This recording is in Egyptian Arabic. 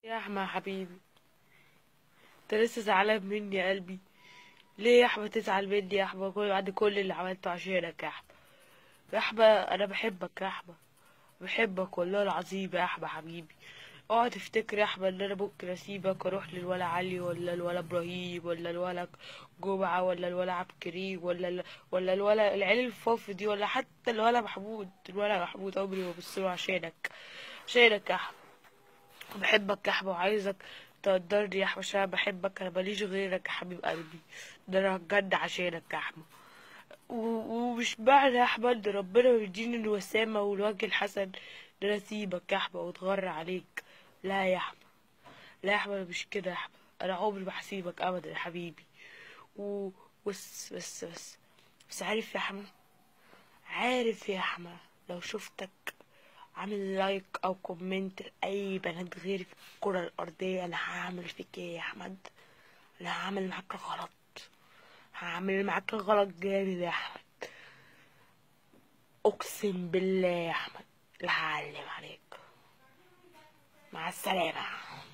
يا احمد حبيبي انت لسه زعلان مني يا قلبي ليه يا احمد تزعل مني يا احمد كل بعد كل اللي عملته عشانك يا احمد يا احمد انا بحبك يا احمد بحبك والله العظيم يا احمد حبيبي اوعى تفتكر يا احمد ان انا ممكن اسيبك واروح للولا علي ولا الولا ابراهيم ولا الولا جمعه ولا الولا عبد الكريم ولا ال... ولا الولا العيال الفوف دي ولا حتى الولا محمود الولا محمود عمري ما ببصله عشانك عشانك يا احمد بحبك يا احمد وعايزك تقدرني يا احمد عشان أنا بحبك انا ماليش غيرك يا حبيب قلبي ده انا هتجنن عشانك يا احمد و- ومش معنى يا احمد إن ربنا يديني الوسامة والوجه الحسن ان انا اسيبك يا احمد واتغرى عليك لا يا احمد لا يا احمد أنا مش كده يا احمد انا عمري ما هسيبك ابدا يا حبيبي و بس بس بس بس عارف يا احمد عارف يا احمد لو شفتك عامل لايك او كومنت لاي بنات غيري في الكرة الارضية انا هعمل فيك ايه يا احمد انا هعمل معاك غلط هعمل معاك غلط جامد يا احمد اقسم بالله يا احمد لا هعلم عليك مع السلامة